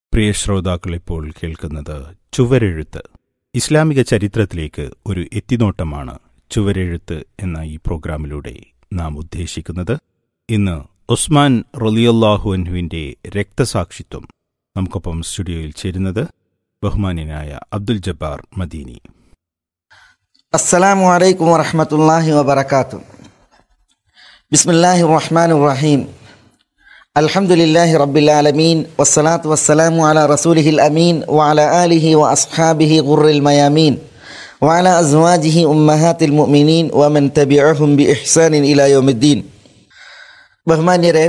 പ്രിയ ശ്രോതാക്കൾ ഇപ്പോൾ കേൾക്കുന്നത് ചുവരെഴുത്ത് ഇസ്ലാമിക ചരിത്രത്തിലേക്ക് ഒരു എത്തിനോട്ടമാണ് ചുവരെഴുത്ത് എന്ന ഈ പ്രോഗ്രാമിലൂടെ നാം ഉദ്ദേശിക്കുന്നത് ഇന്ന് ഉസ്മാൻ റലിയല്ലാഹുഅൻഹുവിന്റെ രക്തസാക്ഷിത്വം നമുക്കൊപ്പം സ്റ്റുഡിയോയിൽ ചേരുന്നത് ബഹുമാന്യനായ അബ്ദുൽ ജബ്ബാർ മദീനി السلام عليكم ورحمة الله وبركاته بسم الله الرحمن الرحيم الحمد لله رب العالمين والصلاة والسلام على رسوله الأمين وعلى آله وأصحابه غر الميامين وعلى أزواجه أمهات المؤمنين ومن تبعهم بإحسان إلى يوم الدين ബഹുമാന്യരെ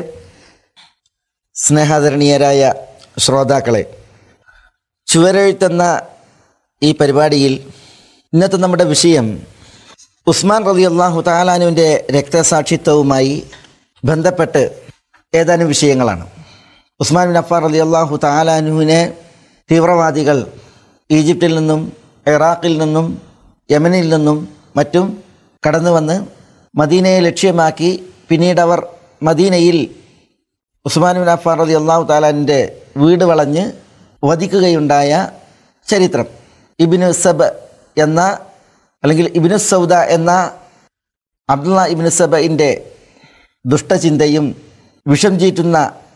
സ്നേഹാദരണീയരായ ശ്രോതാക്കളെ ചുവരെഴുത്തെന്ന ഈ പരിപാടിയിൽ ഇന്നത്തെ നമ്മുടെ വിഷയം ഉസ്മാൻ റലി അള്ളാഹു താലാനുവിൻ്റെ രക്തസാക്ഷിത്വവുമായി ബന്ധപ്പെട്ട് ഏതാനും വിഷയങ്ങളാണ് ഉസ്മാൻ ബിൻ അഫാർ റലി അള്ളാഹു താലാനുവിനെ തീവ്രവാദികൾ ഈജിപ്തിൽ നിന്നും ഇറാഖിൽ നിന്നും യമനിൽ നിന്നും മറ്റും കടന്നു വന്ന് മദീനയെ ലക്ഷ്യമാക്കി പിന്നീട് അവർ മദീനയിൽ ഉസ്മാൻ ബിൻ അഫാർ റലി അള്ളാഹു താലാനിൻ്റെ വീട് വളഞ്ഞ് വധിക്കുകയുണ്ടായ ചരിത്രം ഇബിനു സബ് എന്ന അല്ലെങ്കിൽ ഇബിനു സൗദ എന്ന അബ്ദുള്ള ഇബിനു സബയിൻ്റെ ദുഷ്ടചിന്തയും വിഷം ചീറ്റുന്ന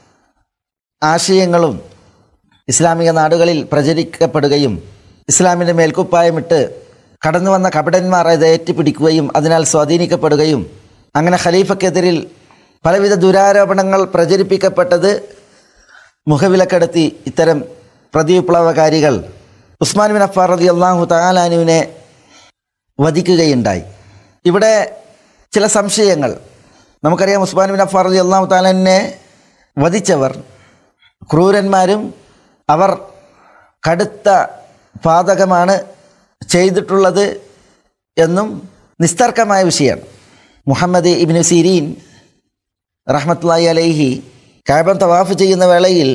ആശയങ്ങളും ഇസ്ലാമിക നാടുകളിൽ പ്രചരിക്കപ്പെടുകയും ഇസ്ലാമിൻ്റെ മേൽക്കുപ്പായമിട്ട് കടന്നു വന്ന കപടന്മാർ അത് ഏറ്റുപിടിക്കുകയും അതിനാൽ സ്വാധീനിക്കപ്പെടുകയും അങ്ങനെ ഖലീഫക്കെതിരിൽ പലവിധ ദുരാരോപണങ്ങൾ പ്രചരിപ്പിക്കപ്പെട്ടത് മുഖവിലക്കെടുത്തി ഇത്തരം പ്രതിവിപ്ലവകാരികൾ ഉസ്മാൻ ബിൻ അഫാർ റതി അള്ളാഹു താലാനുവിനെ വധിക്കുകയുണ്ടായി ഇവിടെ ചില സംശയങ്ങൾ നമുക്കറിയാം ഉസ്മാൻ ബിൻ അഫാർ റതി അള്ളാഹു താലാനെ വധിച്ചവർ ക്രൂരന്മാരും അവർ കടുത്ത പാതകമാണ് ചെയ്തിട്ടുള്ളത് എന്നും നിസ്തർക്കമായ വിഷയമാണ് മുഹമ്മദ് ഇബിന് സിരീൻ റഹ്മത്തുള്ളി അലൈഹി കാബം തവാഫ് ചെയ്യുന്ന വേളയിൽ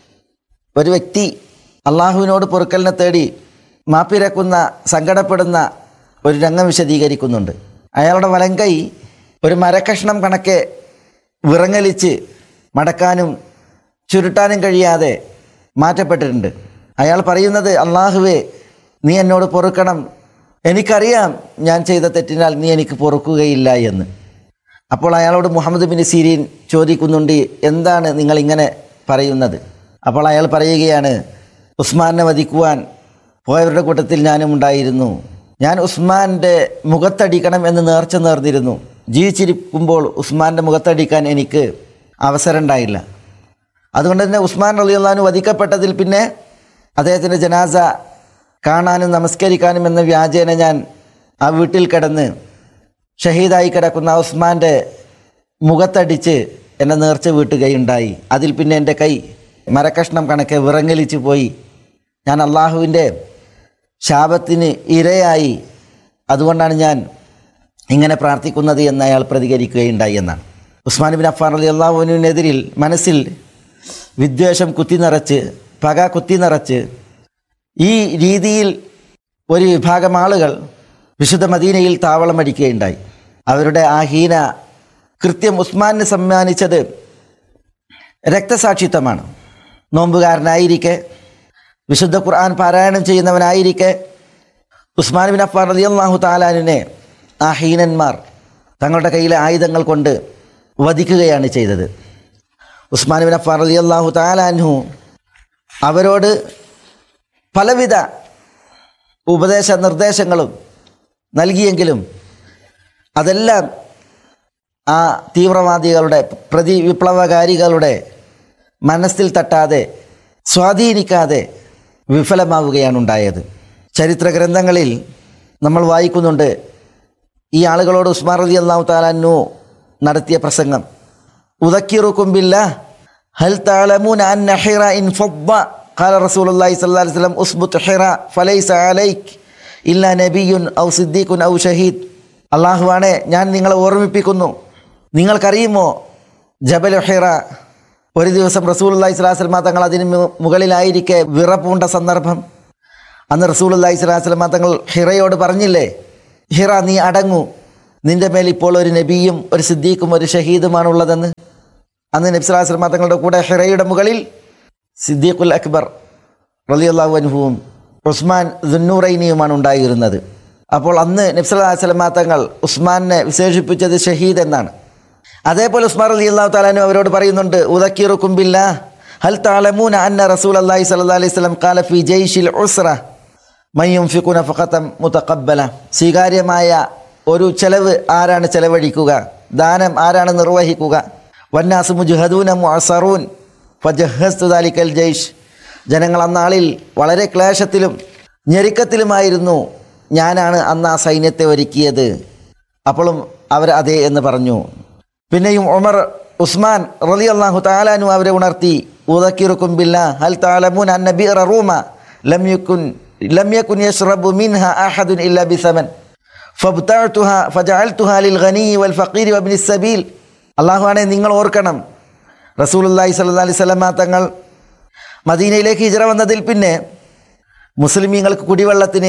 ഒരു വ്യക്തി അള്ളാഹുവിനോട് പൊറുക്കലിനെ തേടി മാപ്പിരക്കുന്ന സങ്കടപ്പെടുന്ന ഒരു രംഗം വിശദീകരിക്കുന്നുണ്ട് അയാളുടെ വലങ്കൈ ഒരു മരക്കഷ്ണം കണക്കെ വിറങ്ങലിച്ച് മടക്കാനും ചുരുട്ടാനും കഴിയാതെ മാറ്റപ്പെട്ടിട്ടുണ്ട് അയാൾ പറയുന്നത് അള്ളാഹുവേ നീ എന്നോട് പൊറുക്കണം എനിക്കറിയാം ഞാൻ ചെയ്ത തെറ്റിനാൽ നീ എനിക്ക് പൊറുക്കുകയില്ല എന്ന് അപ്പോൾ അയാളോട് മുഹമ്മദ് ബിൻ സീരീൻ ചോദിക്കുന്നുണ്ട് എന്താണ് നിങ്ങൾ ഇങ്ങനെ പറയുന്നത് അപ്പോൾ അയാൾ പറയുകയാണ് ഉസ്മാനെ വധിക്കുവാൻ പോയവരുടെ കൂട്ടത്തിൽ ഞാനും ഉണ്ടായിരുന്നു ഞാൻ ഉസ്മാൻ്റെ മുഖത്തടിക്കണം എന്ന് നേർച്ച നേർന്നിരുന്നു ജീവിച്ചിരിക്കുമ്പോൾ ഉസ്മാൻ്റെ മുഖത്തടിക്കാൻ എനിക്ക് അവസരം ഉണ്ടായില്ല അതുകൊണ്ട് തന്നെ ഉസ്മാൻ അലിയുള്ളഹാന് വധിക്കപ്പെട്ടതിൽ പിന്നെ അദ്ദേഹത്തിൻ്റെ ജനാസ കാണാനും നമസ്കരിക്കാനും എന്ന വ്യാജേന ഞാൻ ആ വീട്ടിൽ കിടന്ന് ഷഹീദായി കിടക്കുന്ന ഉസ്മാൻ്റെ മുഖത്തടിച്ച് എന്നെ നേർച്ച വീട്ടുകയുണ്ടായി അതിൽ പിന്നെ എൻ്റെ കൈ മരക്കഷ്ണം കണക്കെ വിറങ്ങലിച്ചു പോയി ഞാൻ അള്ളാഹുവിൻ്റെ ശാപത്തിന് ഇരയായി അതുകൊണ്ടാണ് ഞാൻ ഇങ്ങനെ പ്രാർത്ഥിക്കുന്നത് എന്ന് അയാൾ പ്രതികരിക്കുകയുണ്ടായി എന്നാണ് ഉസ്മാൻ ബിൻ അഫാൻ അലി അള്ളാഹുവിനെതിരിൽ മനസ്സിൽ വിദ്വേഷം കുത്തി നിറച്ച് പക കുത്തി നിറച്ച് ഈ രീതിയിൽ ഒരു വിഭാഗം ആളുകൾ വിശുദ്ധ മദീനയിൽ താവളമടിക്കുകയുണ്ടായി അവരുടെ ആ ഹീന കൃത്യം ഉസ്മാനെ സമ്മാനിച്ചത് രക്തസാക്ഷിത്വമാണ് നോമ്പുകാരനായിരിക്കെ വിശുദ്ധ ഖുർആൻ പാരായണം ചെയ്യുന്നവനായിരിക്കെ ഉസ്മാൻ ബിൻ അഫാൻ റതി അള്ളാഹു താലാനിനെ ആ ഹീനന്മാർ തങ്ങളുടെ കയ്യിലെ ആയുധങ്ങൾ കൊണ്ട് വധിക്കുകയാണ് ചെയ്തത് ഉസ്മാൻ ബിൻ അഫാൻ റതി അള്ളാഹു താലാൻഹു അവരോട് പലവിധ ഉപദേശ നിർദ്ദേശങ്ങളും നൽകിയെങ്കിലും അതെല്ലാം ആ തീവ്രവാദികളുടെ പ്രതി വിപ്ലവകാരികളുടെ മനസ്സിൽ തട്ടാതെ സ്വാധീനിക്കാതെ വിഫലമാവുകയാണ് ഉണ്ടായത് ചരിത്ര ഗ്രന്ഥങ്ങളിൽ നമ്മൾ വായിക്കുന്നുണ്ട് ഈ ആളുകളോട് ഉസ്മാൻ റലി അള്ളാഹു താലാനു നടത്തിയ പ്രസംഗം ഉദക്കിറുക്കുമ്പില്ല ഹൽ താലമൂൻ അൻ നഹിറ ഇൻ ഫബ്ബ قال رسول الله صلى الله عليه وسلم اثبت حرا فليس عليك إلا نبي أو صديق أو شهيد അള്ളാഹുവാണെ ഞാൻ നിങ്ങളെ ഓർമ്മിപ്പിക്കുന്നു നിങ്ങൾക്കറിയുമോ ജബൽ ഹിറ ഒരു ദിവസം റസൂൽ അള്ളഹി സ്വലാസ്ലമ തങ്ങൾ അതിന് മുകളിലായിരിക്കെ വിറപ്പൂണ്ട സന്ദർഭം അന്ന് റസൂൽ അള്ളഹി സ്വലാസ്ലമ തങ്ങൾ ഹിറയോട് പറഞ്ഞില്ലേ ഹിറ നീ അടങ്ങൂ നിന്റെ മേൽ ഇപ്പോൾ ഒരു നബിയും ഒരു സിദ്ദീഖും ഒരു ഷഹീദുമാണുള്ളതെന്ന് അന്ന് നബ്സലാസ്ലമ തങ്ങളുടെ കൂടെ ഹിറയുടെ മുകളിൽ സിദ്ദീഖുൽ അക്ബർ റലിയല്ലാഹു അൻഹുവും ഉസ്മാൻ ദുന്നൂറൈനിയുമാണ് ഉണ്ടായിരുന്നത് അപ്പോൾ അന്ന് നബ്സല്ലാ സ്വലമാ തങ്ങൾ ഉസ്മാനെ വിശേഷിപ്പിച്ചത് ഷഹീദ് എന്നാണ് അതേപോലെ ഉസ്മാൻ അലി അള്ളാഹു താലാനു അവരോട് പറയുന്നുണ്ട് ഉദക്കീറുക്കുംബില്ല ഹൽ താലമൂന അന്ന റസൂൽ അള്ളാഹി സല്ലാ അലൈഹി സ്വലം കാല ഫി ജയ്ഷിൽ ഉസ്ര മയ്യും ഫിക്കുന ഫഖത്തം മുതക്കബല സ്വീകാര്യമായ ഒരു ചെലവ് ആരാണ് ചെലവഴിക്കുക ദാനം ആരാണ് നിർവഹിക്കുക വന്നാസ് മുജുഹദൂന മുഅസറൂൻ ഫജഹസ്തു ദാലിക്കൽ ജയ്ഷ് ജനങ്ങൾ അന്നാളിൽ വളരെ ക്ലേശത്തിലും ഞെരുക്കത്തിലുമായിരുന്നു ഞാനാണ് അന്ന് ആ സൈന്യത്തെ ഒരുക്കിയത് അപ്പോഴും അവർ അതെ എന്ന് പറഞ്ഞു പിന്നെയും ഉമർ ഉസ്മാൻ റലി അള്ളാഹു താലാനു അവരെ ഉണർത്തി ഉദക്കിറുക്കും ബില്ല ഹൽ താലമുൻ അൻ നബി റൂമ ലം യുക്കുൻ ലം യകുൻ യശ്റബു മിൻഹ അഹദുൻ ഇല്ല ബിസമൻ ഫബ്തഅതുഹ ഫജഅൽതുഹ ലിൽ ഗനി വൽ ഫഖീർ വബ്നി സബീൽ അള്ളാഹുവാണെ നിങ്ങൾ ഓർക്കണം റസൂലുള്ളാഹി സ്വല്ലല്ലാഹി അലൈഹി വസല്ലമ തങ്ങൾ മദീനയിലേക്ക് ഹിജറ വന്നതിൽ പിന്നെ മുസ്ലിമീങ്ങൾക്ക് കുടിവെള്ളത്തിന്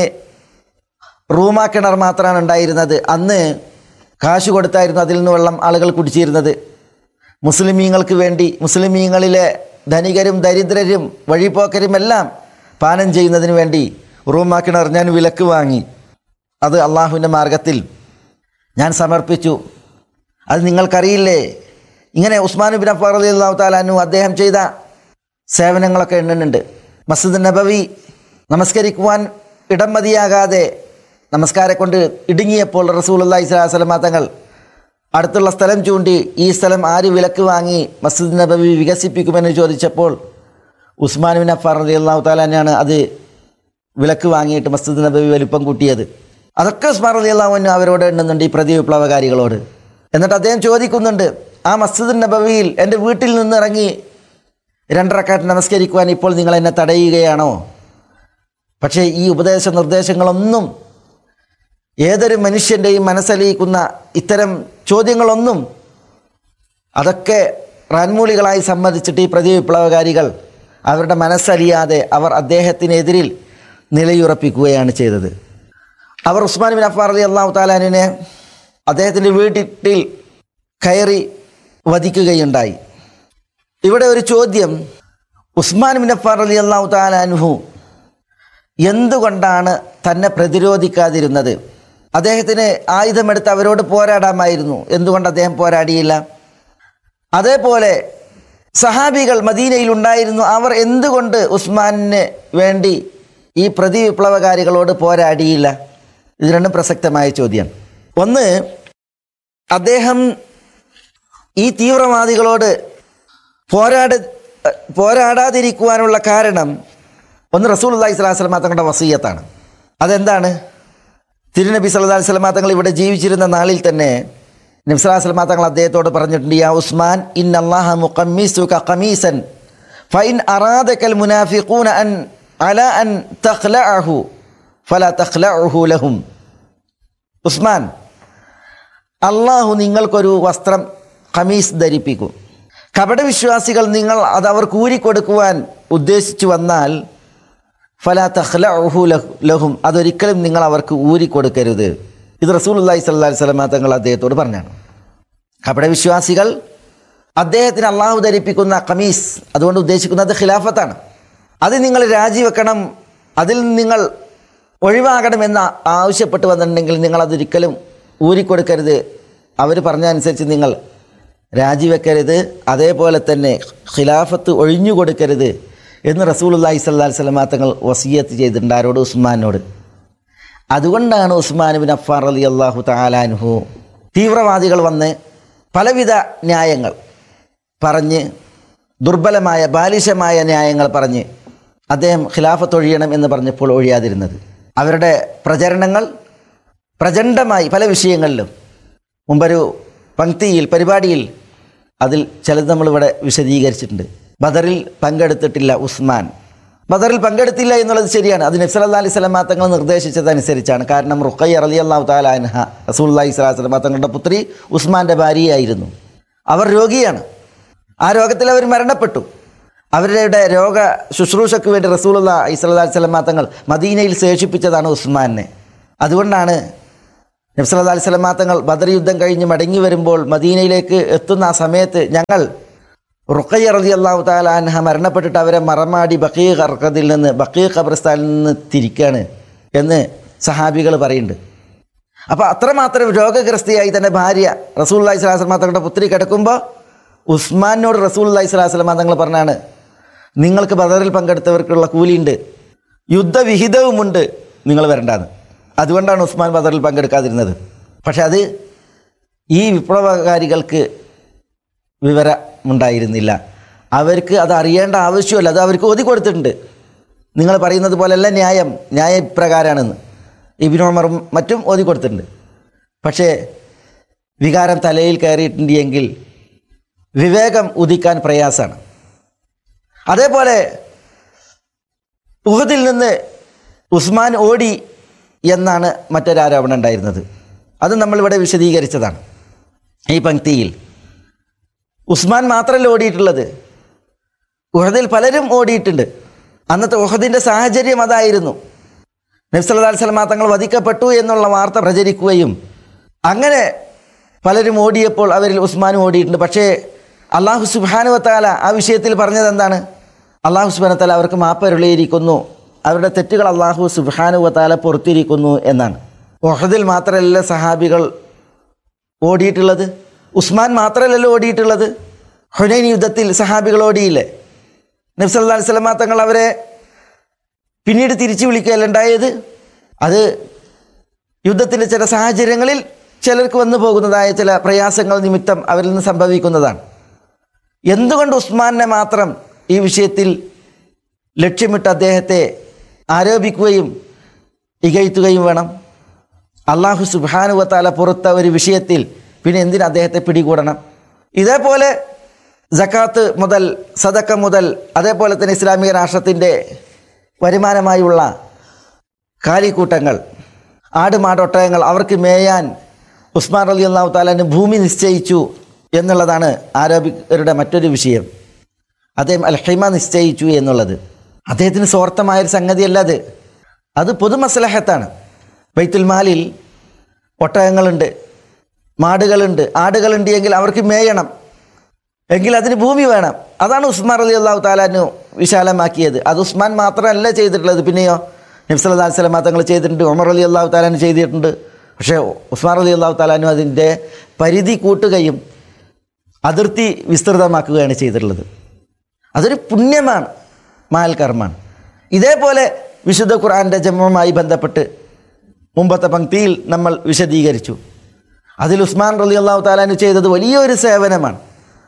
റൂമാ കിണർ മാത്രമാണ് ഉണ്ടായിരുന്നത് അന്ന് കാശ് കൊടുത്തായിരുന്നു അതിൽ നിന്ന് വെള്ളം ആളുകൾ കുടിച്ചിരുന്നത് മുസ്ലിമീങ്ങൾക്ക് വേണ്ടി മുസ്ലിമീങ്ങളിലെ ധനികരും ദരിദ്രരും വഴിപോക്കരും എല്ലാം പാനം ചെയ്യുന്നതിന് വേണ്ടി റൂമാ കിണർ ഞാൻ വിലക്ക് വാങ്ങി അത് അള്ളാഹുവിൻ്റെ മാർഗത്തിൽ ഞാൻ സമർപ്പിച്ചു അത് നിങ്ങൾക്കറിയില്ലേ ഇങ്ങനെ ഉസ്മാൻ ബിൻ അഫാർ അലി അള്ളാഹു താലാനു അദ്ദേഹം ചെയ്ത സേവനങ്ങളൊക്കെ എണ്ണുന്നുണ്ട് മസ്ജിദ് നബവി നമസ്കരിക്കുവാൻ ഇടം മതിയാകാതെ നമസ്കാരം കൊണ്ട് ഇടുങ്ങിയപ്പോൾ റസൂൽ അള്ളാഹി സ്വലാസ്ലമ തങ്ങൾ അടുത്തുള്ള സ്ഥലം ചൂണ്ടി ഈ സ്ഥലം ആര് വിലക്ക് വാങ്ങി മസ്ജിദ് നബവി വികസിപ്പിക്കുമെന്ന് ചോദിച്ചപ്പോൾ ഉസ്മാൻ ബിൻ അഫാർ അലി അള്ളാഹു താലാനാണ് അത് വിലക്ക് വാങ്ങിയിട്ട് മസ്ജിദ് നബവി വലിപ്പം കൂട്ടിയത് അതൊക്കെ ഉസ്മാൻ അലി അള്ളാഹുവിന് അവരോട് എണ്ണുന്നുണ്ട് ഈ പ്രതി വിപ്ലവകാരികളോട് എന്നിട്ട് അദ്ദേഹം ചോദിക്കുന്നുണ്ട് ആ മസ്ജിദ് നബവിയിൽ എൻ്റെ വീട്ടിൽ നിന്ന് ഇറങ്ങി രണ്ടരക്കാട്ട് നമസ്കരിക്കുവാൻ ഇപ്പോൾ നിങ്ങൾ എന്നെ തടയുകയാണോ പക്ഷേ ഈ ഉപദേശ നിർദ്ദേശങ്ങളൊന്നും ഏതൊരു മനുഷ്യൻ്റെയും മനസ്സലിയിക്കുന്ന ഇത്തരം ചോദ്യങ്ങളൊന്നും അതൊക്കെ റാൻമൂലികളായി സമ്മതിച്ചിട്ട് ഈ പ്രതിവിപ്ലവകാരികൾ അവരുടെ മനസ്സലിയാതെ അവർ അദ്ദേഹത്തിനെതിരിൽ നിലയുറപ്പിക്കുകയാണ് ചെയ്തത് അവർ ഉസ്മാൻ ബിൻ അഫാർ അലി അള്ളാഹു താലാനിനെ അദ്ദേഹത്തിൻ്റെ വീട്ടിൽ കയറി വധിക്കുകയുണ്ടായി ഇവിടെ ഒരു ചോദ്യം ഉസ്മാൻ ബിൻ അഫാർ അലി അള്ളാഹു താലാൻഹു എന്തുകൊണ്ടാണ് തന്നെ പ്രതിരോധിക്കാതിരുന്നത് അദ്ദേഹത്തിന് ആയുധമെടുത്ത് അവരോട് പോരാടാമായിരുന്നു എന്തുകൊണ്ട് അദ്ദേഹം പോരാടിയില്ല അതേപോലെ സഹാബികൾ മദീനയിൽ ഉണ്ടായിരുന്നു അവർ എന്തുകൊണ്ട് ഉസ്മാനിന് വേണ്ടി ഈ പ്രതിവിപ്ലവകാരികളോട് പോരാടിയില്ല ഇത് രണ്ടും പ്രസക്തമായ ചോദ്യം ഒന്ന് അദ്ദേഹം ഈ തീവ്രവാദികളോട് പോരാട പോരാടാതിരിക്കുവാനുള്ള കാരണം ഒന്ന് റസൂൽ അള്ളഹി സ്വലാസ്ലമ തങ്ങളുടെ വസീയത്താണ് അതെന്താണ് തിരുനബി സല്ലാ സ്വലമാ തങ്ങൾ ഇവിടെ ജീവിച്ചിരുന്ന നാളിൽ തന്നെ നബ്സലാസ്ലമാ തങ്ങൾ അദ്ദേഹത്തോട് പറഞ്ഞിട്ടുണ്ട് യാ ഉസ്മാൻ ഇൻ അള്ളാഹ മുഖമ്മീസുക ഖമീസൻ ഫൈൻ അറാദക്കൽ മുനാഫിഖൂന അൻ അല അൻ തഖ്ലഅഹു ഫല തഖ്ലഅഹു ലഹും ഉസ്മാൻ അള്ളാഹു നിങ്ങൾക്കൊരു വസ്ത്രം ഖമീസ് ധരിപ്പിക്കും കപടവിശ്വാസികൾ നിങ്ങൾ അത് അവർ കൂരിക്കൊടുക്കുവാൻ ഉദ്ദേശിച്ചു വന്നാൽ ഫല തഖ്ലഅഹു ലഹും അതൊരിക്കലും നിങ്ങൾ അവർക്ക് ഊരിക്കൊടുക്കരുത് ഇത് റസൂൽ അള്ളാഹി സ്വല്ലാ സ്വലമ തങ്ങൾ അദ്ദേഹത്തോട് പറഞ്ഞാണ് കപടവിശ്വാസികൾ അദ്ദേഹത്തിന് അള്ളാഹു ധരിപ്പിക്കുന്ന ഖമീസ് അതുകൊണ്ട് ഉദ്ദേശിക്കുന്നത് ഖിലാഫത്താണ് അത് നിങ്ങൾ രാജിവെക്കണം അതിൽ നിങ്ങൾ ഒഴിവാകണമെന്ന് ആവശ്യപ്പെട്ട് വന്നിട്ടുണ്ടെങ്കിൽ നിങ്ങൾ അതൊരിക്കലും ഊരിക്കൊടുക്കരുത് അവർ പറഞ്ഞതനുസരിച്ച് നിങ്ങൾ രാജിവെക്കരുത് അതേപോലെ തന്നെ ഖിലാഫത്ത് ഒഴിഞ്ഞു കൊടുക്കരുത് എന്ന് റസൂലുല്ലാഹി സ്വല്ലാ സ്വലമാ തങ്ങൾ വസീയത്ത് ചെയ്തിട്ടുണ്ട് ആരോട് ഉസ്മാനോട് അതുകൊണ്ടാണ് ഉസ്മാൻ ബിൻ അഫാർ അലി അള്ളാഹു താലാൻഹു തീവ്രവാദികൾ വന്ന് പലവിധ ന്യായങ്ങൾ പറഞ്ഞ് ദുർബലമായ ബാലിശമായ ന്യായങ്ങൾ പറഞ്ഞ് അദ്ദേഹം ഖിലാഫത്ത് ഒഴിയണം എന്ന് പറഞ്ഞപ്പോൾ ഒഴിയാതിരുന്നത് അവരുടെ പ്രചരണങ്ങൾ പ്രചണ്ഡമായി പല വിഷയങ്ങളിലും മുമ്പൊരു പങ്ക്തിയിൽ പരിപാടിയിൽ അതിൽ ചിലത് നമ്മളിവിടെ വിശദീകരിച്ചിട്ടുണ്ട് ബദറിൽ പങ്കെടുത്തിട്ടില്ല ഉസ്മാൻ ബദറിൽ പങ്കെടുത്തില്ല എന്നുള്ളത് ശരിയാണ് അത് നബ്സല്ലാ അലൈഹി സ്വലമാ തങ്ങൾ നിർദ്ദേശിച്ചതനുസരിച്ചാണ് കാരണം റുഖയ്യ റലി അള്ളാഹു താലാൻഹ റസൂല്ലാഹി സ്വലാഹു സ്വലമാ തങ്ങളുടെ പുത്രി ഉസ്മാൻ്റെ ഭാര്യയായിരുന്നു അവർ രോഗിയാണ് ആ രോഗത്തിൽ അവർ മരണപ്പെട്ടു അവരുടെ രോഗ ശുശ്രൂഷയ്ക്ക് വേണ്ടി റസൂലുള്ള ഇസ്ലാ സ്വലമാ തങ്ങൾ മദീനയിൽ ശേഷിപ്പിച്ചതാണ് ഉസ്മാനെ അതുകൊണ്ടാണ് നബ്സല്ലാ അലൈഹി സ്വലമാ തങ്ങൾ ബദർ യുദ്ധം കഴിഞ്ഞ് മടങ്ങി വരുമ്പോൾ മദീനയിലേക്ക് എത്തുന്ന ആ സമയത്ത് ഞങ്ങൾ റുഖയ്യ റലി അള്ളാഹു താലാൻഹ മരണപ്പെട്ടിട്ട് അവരെ മറമാടി ബക്കീ കർക്കതിൽ നിന്ന് ബക്കീ ഖബർസ്ഥാനിൽ നിന്ന് തിരിക്കുകയാണ് എന്ന് സഹാബികൾ പറയുന്നുണ്ട് അപ്പോൾ അത്രമാത്രം രോഗഗ്രസ്തിയായി തൻ്റെ ഭാര്യ റസൂൽ അള്ളഹി സ്വലാസ്ലമ തങ്ങളുടെ പുത്രി കിടക്കുമ്പോൾ ഉസ്മാനോട് റസൂൽ അള്ളഹി സ്വലാസ്ലമ തങ്ങൾ പറഞ്ഞാണ് നിങ്ങൾക്ക് ബദറിൽ പങ്കെടുത്തവർക്കുള്ള കൂലിയുണ്ട് യുദ്ധവിഹിതവുമുണ്ട് നിങ്ങൾ വരണ്ടാന്ന് അതുകൊണ്ടാണ് ഉസ്മാൻ ബദറിൽ പങ്കെടുക്കാതിരുന്നത് പക്ഷെ അത് ഈ വിപ്ലവകാരികൾക്ക് വിവരമുണ്ടായിരുന്നില്ല അവർക്ക് അത് അറിയേണ്ട ആവശ്യമല്ല അത് അവർക്ക് ഒതുക്കി കൊടുത്തിട്ടുണ്ട് നിങ്ങൾ പറയുന്നത് പോലെയല്ല ന്യായം ന്യായപ്രകാരമാണെന്ന് ഇബിനോമറും മറ്റും ഓതി കൊടുത്തിട്ടുണ്ട് പക്ഷേ വികാരം തലയിൽ കയറിയിട്ടുണ്ട് എങ്കിൽ വിവേകം ഉദിക്കാൻ പ്രയാസമാണ് അതേപോലെ ഉഹദിൽ നിന്ന് ഉസ്മാൻ ഓടി എന്നാണ് മറ്റൊരാരോപണം ഉണ്ടായിരുന്നത് അത് നമ്മളിവിടെ വിശദീകരിച്ചതാണ് ഈ പങ്ക്തിയിൽ ഉസ്മാൻ മാത്രമല്ല ഓടിയിട്ടുള്ളത് ഉഹദിൽ പലരും ഓടിയിട്ടുണ്ട് അന്നത്തെ ഉഹദിൻ്റെ സാഹചര്യം അതായിരുന്നു നബ്സല്ലാ സ്വലമ തങ്ങൾ വധിക്കപ്പെട്ടു എന്നുള്ള വാർത്ത പ്രചരിക്കുകയും അങ്ങനെ പലരും ഓടിയപ്പോൾ അവരിൽ ഉസ്മാനും ഓടിയിട്ടുണ്ട് പക്ഷേ അള്ളാഹു സുബാനുവത്താല ആ വിഷയത്തിൽ പറഞ്ഞത് എന്താണ് അള്ളാഹു സുബാനത്താല അവർക്ക് മാപ്പരുളിയിരിക്കുന്നു അവരുടെ തെറ്റുകൾ അള്ളാഹു സുബാനുവത്താല പുറത്തിരിക്കുന്നു എന്നാണ് ഒഹദിൽ മാത്രമല്ല സഹാബികൾ ഓടിയിട്ടുള്ളത് ഉസ്മാൻ മാത്രമല്ലല്ലോ ഓടിയിട്ടുള്ളത് ഹുനൈൻ യുദ്ധത്തിൽ സഹാബികൾ ഓടിയില്ലേ നബ്സല്ലാ സ്വലമ തങ്ങൾ അവരെ പിന്നീട് തിരിച്ചു വിളിക്കുകയല്ല ഉണ്ടായത് അത് യുദ്ധത്തിൻ്റെ ചില സാഹചര്യങ്ങളിൽ ചിലർക്ക് വന്നു പോകുന്നതായ ചില പ്രയാസങ്ങൾ നിമിത്തം അവരിൽ നിന്ന് സംഭവിക്കുന്നതാണ് എന്തുകൊണ്ട് ഉസ്മാനെ മാത്രം ഈ വിഷയത്തിൽ ലക്ഷ്യമിട്ട് അദ്ദേഹത്തെ ആരോപിക്കുകയും ഇകഴ്ത്തുകയും വേണം അള്ളാഹു സുബാനുവത്താല പുറത്ത ഒരു വിഷയത്തിൽ പിന്നെ എന്തിന് അദ്ദേഹത്തെ പിടികൂടണം ഇതേപോലെ ജക്കാത്ത് മുതൽ സദക്ക മുതൽ അതേപോലെ തന്നെ ഇസ്ലാമിക രാഷ്ട്രത്തിൻ്റെ വരുമാനമായുള്ള കാലിക്കൂട്ടങ്ങൾ ആടുമാടൊട്ടകങ്ങൾ അവർക്ക് മേയാൻ ഉസ്മാൻ അലി അള്ളാഹു താലാന് ഭൂമി നിശ്ചയിച്ചു എന്നുള്ളതാണ് ആരോപിക്കരുടെ മറ്റൊരു വിഷയം അദ്ദേഹം അൽഹൈമ നിശ്ചയിച്ചു എന്നുള്ളത് അദ്ദേഹത്തിന് സ്വാർത്ഥമായൊരു സംഗതിയല്ല അത് അത് പൊതുമസലഹത്താണ് ബൈത്തുൽ മാലിൽ ഒട്ടകങ്ങളുണ്ട് മാടുകളുണ്ട് ആടുകളുണ്ട് എങ്കിൽ അവർക്ക് മേയണം എങ്കിൽ അതിന് ഭൂമി വേണം അതാണ് ഉസ്മാൻ അലി അള്ളാഹു താലാനു വിശാലമാക്കിയത് അത് ഉസ്മാൻ മാത്രമല്ല ചെയ്തിട്ടുള്ളത് പിന്നെയോ നബ്സല്ലാ സ്വലമ തങ്ങൾ ചെയ്തിട്ടുണ്ട് ഉമർ അലി അള്ളാഹു താലാനു ചെയ്തിട്ടുണ്ട് പക്ഷേ ഉസ്മാൻ അലി അള്ളാഹു താലാനു അതിൻ്റെ പരിധി കൂട്ടുകയും അതിർത്തി വിസ്തൃതമാക്കുകയാണ് ചെയ്തിട്ടുള്ളത് അതൊരു പുണ്യമാണ് മാൽ കർമ്മമാണ് ഇതേപോലെ വിശുദ്ധ ഖുർആൻ്റെ ജന്മവുമായി ബന്ധപ്പെട്ട് മുമ്പത്തെ പങ്ക്തിയിൽ നമ്മൾ വിശദീകരിച്ചു അതിൽ ഉസ്മാൻ റലി അള്ളാഹു താലാനു ചെയ്തത് വലിയൊരു സേവനമാണ്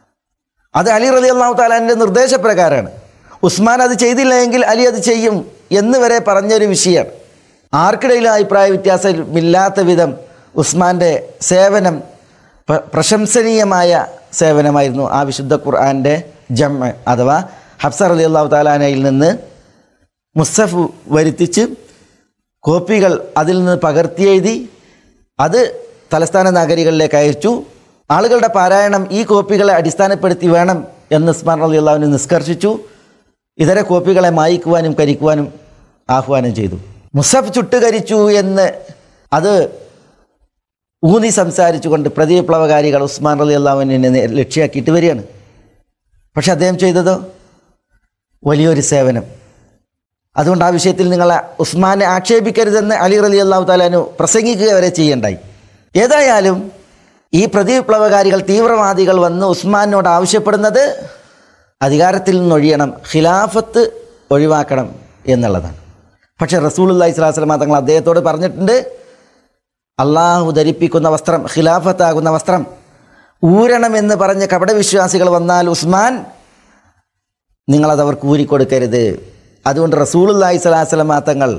അത് അലി റലി അള്ളാഹു താലാൻ്റെ നിർദ്ദേശപ്രകാരമാണ് ഉസ്മാൻ അത് ചെയ്തില്ല എങ്കിൽ അലി അത് ചെയ്യും എന്ന് വരെ പറഞ്ഞൊരു വിഷയമാണ് ആർക്കിടയിലും അഭിപ്രായ വ്യത്യാസമില്ലാത്ത വിധം ഉസ്മാൻ്റെ സേവനം പ്ര- പ്രശംസനീയമായ സേവനമായിരുന്നു ആ വിശുദ്ധ ഖുർആൻ്റെ ജമ്മ അഥവാ ഹഫ്സർ അലി അള്ളാഹു താലാനയിൽ നിന്ന് മുസ്തഫ് വരുത്തിച്ച് കോപ്പികൾ അതിൽ നിന്ന് പകർത്തിയെഴുതി അത് തലസ്ഥാന നഗരികളിലേക്ക് അയച്ചു ആളുകളുടെ പാരായണം ഈ കോപ്പികളെ അടിസ്ഥാനപ്പെടുത്തി വേണം എന്ന് ഉസ്മാൻ അലി അള്ളാഹുവിനെ നിഷ്കർഷിച്ചു ഇതര കോപ്പികളെ മായിക്കുവാനും കരിക്കുവാനും ആഹ്വാനം ചെയ്തു മുസഫ് ചുട്ടുകരിച്ചു എന്ന് അത് ഊന്നി സംസാരിച്ചുകൊണ്ട് പ്രതിവിപ്ലവകാരികൾ ഉസ്മാൻ അലി അള്ളാഹുവിനെ ലക്ഷ്യമാക്കിയിട്ട് വരികയാണ് പക്ഷെ അദ്ദേഹം ചെയ്തതോ വലിയൊരു സേവനം അതുകൊണ്ട് ആ വിഷയത്തിൽ നിങ്ങൾ ഉസ്മാനെ ആക്ഷേപിക്കരുതെന്ന് അലി റലി അള്ളാഹു താലാനു പ്രസംഗിക്കുക വരെ ചെയ്യണ്ടായി ഏതായാലും ഈ പ്രതിവിപ്ലവകാരികൾ തീവ്രവാദികൾ വന്ന് ഉസ്മാനോട് ആവശ്യപ്പെടുന്നത് അധികാരത്തിൽ നിന്നൊഴിയണം ഖിലാഫത്ത് ഒഴിവാക്കണം എന്നുള്ളതാണ് പക്ഷേ റസൂലുല്ലാഹി സ്വലാസ്ലമ തങ്ങൾ അദ്ദേഹത്തോട് പറഞ്ഞിട്ടുണ്ട് അള്ളാഹു ധരിപ്പിക്കുന്ന വസ്ത്രം ഖിലാഫത്താകുന്ന വസ്ത്രം ഊരണമെന്ന് പറഞ്ഞ് കപടവിശ്വാസികൾ വന്നാൽ ഉസ്മാൻ നിങ്ങളത് അവർക്ക് ഊരിക്കൊടുക്കരുത് അതുകൊണ്ട് റസൂലുല്ലാഹി സ്വലാസ്ലമ തങ്ങൾ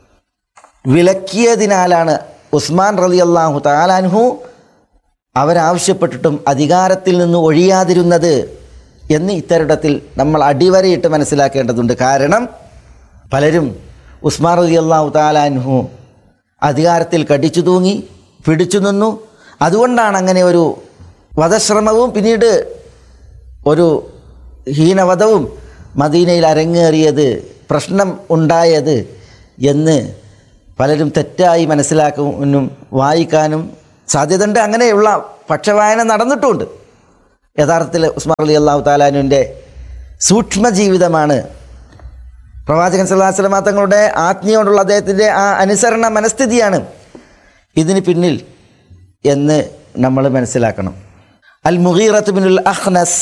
വിലക്കിയതിനാലാണ് ഉസ്മാൻ റലി അള്ളാഹു താലാൻഹു അവരാവശ്യപ്പെട്ടിട്ടും അധികാരത്തിൽ നിന്ന് ഒഴിയാതിരുന്നത് എന്ന് ഇത്തരുടത്തിൽ നമ്മൾ അടിവരയിട്ട് മനസ്സിലാക്കേണ്ടതുണ്ട് കാരണം പലരും ഉസ്മാൻ റലി അള്ളാഹു താലാൻഹു അധികാരത്തിൽ കടിച്ചു തൂങ്ങി പിടിച്ചു നിന്നു അതുകൊണ്ടാണ് അങ്ങനെ ഒരു വധശ്രമവും പിന്നീട് ഒരു ഹീനവധവും മദീനയിൽ അരങ്ങേറിയത് പ്രശ്നം ഉണ്ടായത് എന്ന് പലരും തെറ്റായി മനസ്സിലാക്കാനും വായിക്കാനും സാധ്യതയുണ്ട് അങ്ങനെയുള്ള പക്ഷവായന നടന്നിട്ടുമുണ്ട് യഥാർത്ഥത്തിൽ ഉസ്മാൻ അലി അള്ളാഹു താലാനുവിൻ്റെ സൂക്ഷ്മ ജീവിതമാണ് പ്രവാചകൻ സല്ലല്ലാഹു അലൈഹി വസല്ലമ തങ്ങളുടെ ആജ്ഞയോടുള്ള അദ്ദേഹത്തിൻ്റെ ആ അനുസരണ മനസ്ഥിതിയാണ് ഇതിന് പിന്നിൽ എന്ന് നമ്മൾ മനസ്സിലാക്കണം അൽ മുഗീറത്ത് ബിനുൽ അഹ്നസ്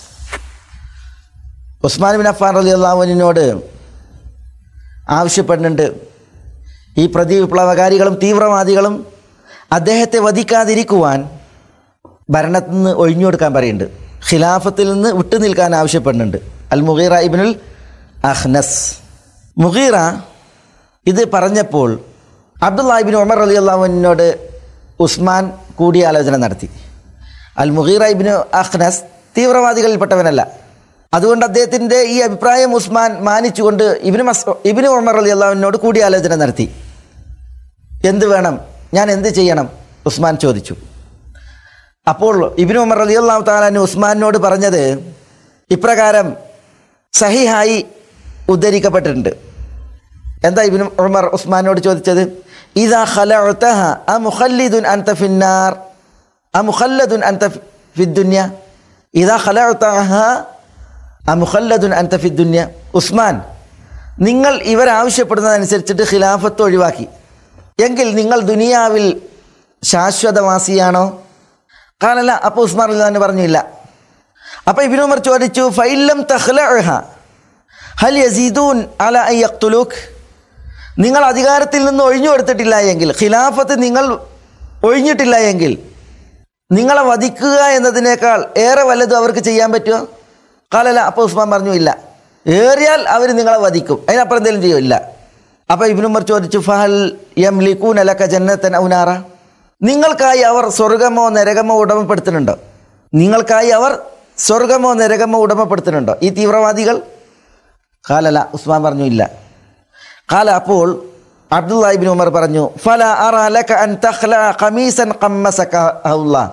ഉസ്മാൻ ബിൻ അഫാൻ അലി അള്ളാഹുവിനോട് ആവശ്യപ്പെടുന്നുണ്ട് ഈ പ്രതി വിപ്ലവകാരികളും തീവ്രവാദികളും അദ്ദേഹത്തെ വധിക്കാതിരിക്കുവാൻ ഭരണത്തിൽ നിന്ന് ഒഴിഞ്ഞു കൊടുക്കാൻ പറയുന്നുണ്ട് ഖിലാഫത്തിൽ നിന്ന് വിട്ടു നിൽക്കാൻ ആവശ്യപ്പെടുന്നുണ്ട് അൽ മുഗീറ ഇബിനുൽ അഹ്നസ് മുഗീറ ഇത് പറഞ്ഞപ്പോൾ അബ്ദുല്ലാഹിബിൻ ഉമർ അലി അള്ളാഹുവിനോട് ഉസ്മാൻ കൂടിയാലോചന നടത്തി അൽ മുഗീറ ഇബിന് അഹ്നസ് തീവ്രവാദികളിൽപ്പെട്ടവനല്ല അതുകൊണ്ട് അദ്ദേഹത്തിൻ്റെ ഈ അഭിപ്രായം ഉസ്മാൻ മാനിച്ചുകൊണ്ട് ഇബിന് മസ് ഇബിന് ഉമർ അലി അള്ളാഹുവിനോട് കൂടിയാലോചന നടത്തി എന്ത് വേണം ഞാൻ എന്ത് ചെയ്യണം ഉസ്മാൻ ചോദിച്ചു അപ്പോൾ ഇബിന് ഉമർ അലി അള്ളാഹു താലാൻ ഉസ്മാനോട് പറഞ്ഞത് ഇപ്രകാരം സഹിഹായി ഉദ്ധരിക്കപ്പെട്ടിട്ടുണ്ട് എന്താ ഇബിന് ഉമർ ഉസ്മാനോട് ചോദിച്ചത് ഇതാ ഖലഅതഹ അമുഖല്ലിദുൻ അൻത ഫിന്നാർ അമുഖല്ലദുൻ അൻത ഫിദ്ദുന്യ ഇതാ ഖലഅതഹ അമുഖല്ലദുൻ അൻത ഫിദ്ദുന്യ ഉസ്മാൻ നിങ്ങൾ ഇവരാവശ്യപ്പെടുന്നതനുസരിച്ചിട്ട് ഖിലാഫത്ത് ഒഴിവാക്കി എങ്കിൽ നിങ്ങൾ ദുനിയാവിൽ ശാശ്വതവാസിയാണോ കാലല്ല അപ്പോൾ ഉസ്മാൻ അള്ളഹാൻ പറഞ്ഞില്ല അപ്പോൾ ഇബിൻ ഉമർ ചോദിച്ചു ഫൈലം തഖ്ലഅഹ ഹൽ യസീദൂൻ അല അൻ യഖ്തുലൂക്ക് നിങ്ങൾ അധികാരത്തിൽ നിന്ന് ഒഴിഞ്ഞു കൊടുത്തിട്ടില്ല എങ്കിൽ ഖിലാഫത്ത് നിങ്ങൾ ഒഴിഞ്ഞിട്ടില്ല എങ്കിൽ നിങ്ങളെ വധിക്കുക എന്നതിനേക്കാൾ ഏറെ വല്ലതും അവർക്ക് ചെയ്യാൻ പറ്റുമോ കാലല്ല അപ്പോൾ ഉസ്മാൻ പറഞ്ഞു ഇല്ല ഏറിയാൽ അവർ നിങ്ങളെ വധിക്കും അതിനപ്പുറം എന്തെങ്കിലും ചെയ്യില്ല അപ്പോൾ ഇബിനുമർ ചോദിച്ചു ഫഹൽ യം ലിക്കൂൻ അലക്ക ജന്നത്തൻ ഔനാറ നിങ്ങൾക്കായി അവർ സ്വർഗമോ നരകമോ ഉടമപ്പെടുത്തുന്നുണ്ടോ നിങ്ങൾക്കായി അവർ സ്വർഗമോ നരകമോ ഉടമപ്പെടുത്തുന്നുണ്ടോ ഈ തീവ്രവാദികൾ കാലല ഉസ്മാൻ പറഞ്ഞു ഇല്ല കാല അപ്പോൾ അബ്ദുല്ലാഹിബിൻ ഉമർ പറഞ്ഞു ഫല അറ ലക അൻ തഖ്ല ഖമീസൻ ഖമ്മസക അല്ലാ